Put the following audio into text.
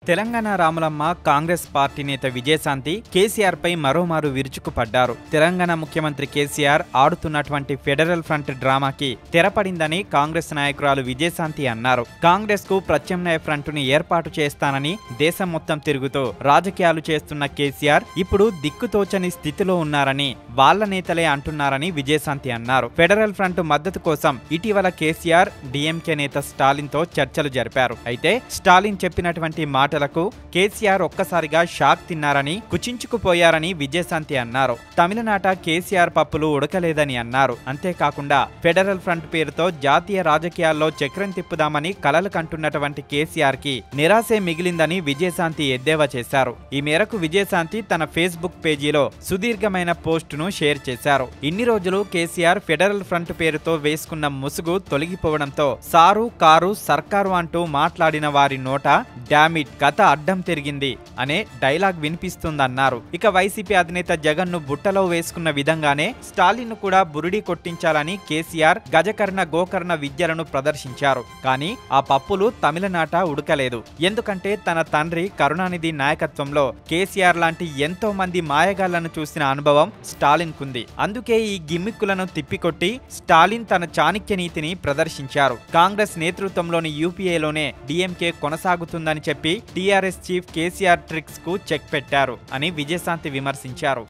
Telangana Ramulamma Congress party నేత విజయశాంతి కేసీఆర్ పై మరోమారు విరుచుకుపడ్డారు తెలంగాణ ముఖ్యమంత్రి కేసీఆర్ ఆడుతున్నటువంటి ఫెడరల్ ఫ్రంట్ డ్రామాకి తెరపడిందని కాంగ్రెస్ నాయకురాలు విజయశాంతి అన్నారు కాంగ్రెస్ కు ప్రత్యామ్నాయ ఫ్రంట్ ని ఏర్పాటు చేస్తానని దేశం మొత్తం తిరుగుతూ రాజకీయాలు చేస్తున్న కేసీఆర్ ఇప్పుడు దిక్కుతోచని స్థితిలో ఉన్నారని వాళ్ళ నేతలే అంటున్నారని విజయశాంతి అన్నారు ఫెడరల్ ఫ్రంట్ మద్దతు కోసం ఇటీవల కేసీఆర్ డిఎంకే నేత స్టాలిన్ తో చర్చలు జరిపారు అయితే స్టాలిన్ చెప్పినటువంటి మాటలకు కేసీఆర్ ఒక్కసారిగా షాక్ తిన్నారని కుచించుకుపోయారని విజయశాంతి అన్నారు తమిళనాట కేసీఆర్ పప్పులు ఉడకలేదని అన్నారు అంతేకాకుండా ఫెడరల్ ఫ్రంట్ పేరుతో జాతీయ రాజకీయాల్లో చక్రం తిప్పుదామని కలలు కంటున్నటువంటి కేసీఆర్ కి నిరాశే మిగిలిందని విజయశాంతి ఎద్దేవా చేశారు ఈ మేరకు విజయశాంతి తన ఫేస్బుక్ పేజీలో సుదీర్ఘమైన పోస్టును షేర్ చేశారు ఇన్ని రోజులు కేసీఆర్ ఫెడరల్ ఫ్రంట్ పేరుతో వేసుకున్న ముసుగు తొలగిపోవడంతో సారు కారు సర్కారు అంటూ మాట్లాడిన వారి నోట డామిట్ కథ అడ్డం తిరిగింది అనే డైలాగ్ వినిపిస్తుందన్నారు ఇక వైసీపీ అధినేత జగన్ ను బుట్టలో వేసుకున్న విధంగానే స్టాలిన్ ను కూడా బురిడి కొట్టించాలని కేసీఆర్ గజకర్ణ గోకర్ణ విద్యలను ప్రదర్శించారు కానీ ఆ పప్పులు తమిళనాట ఉడకలేదు ఎందుకంటే తన తండ్రి కరుణానిధి నాయకత్వంలో కేసీఆర్ లాంటి ఎంతో మంది మాయగాళ్లను చూసిన అనుభవం స్టాలిన్ కుంది అందుకే ఈ గిమ్మిక్కులను తిప్పికొట్టి స్టాలిన్ తన చాణక్య నీతిని ప్రదర్శించారు కాంగ్రెస్ నేతృత్వంలోని యూపీఏలోనే డిఎంకే కొనసాగుతుందని చెప్పి టీఆర్ఎస్ చీఫ్ కేసీఆర్ ట్రిక్స్ కు చెక్ పెట్టారు అని విజయశాంతి విమర్శించారు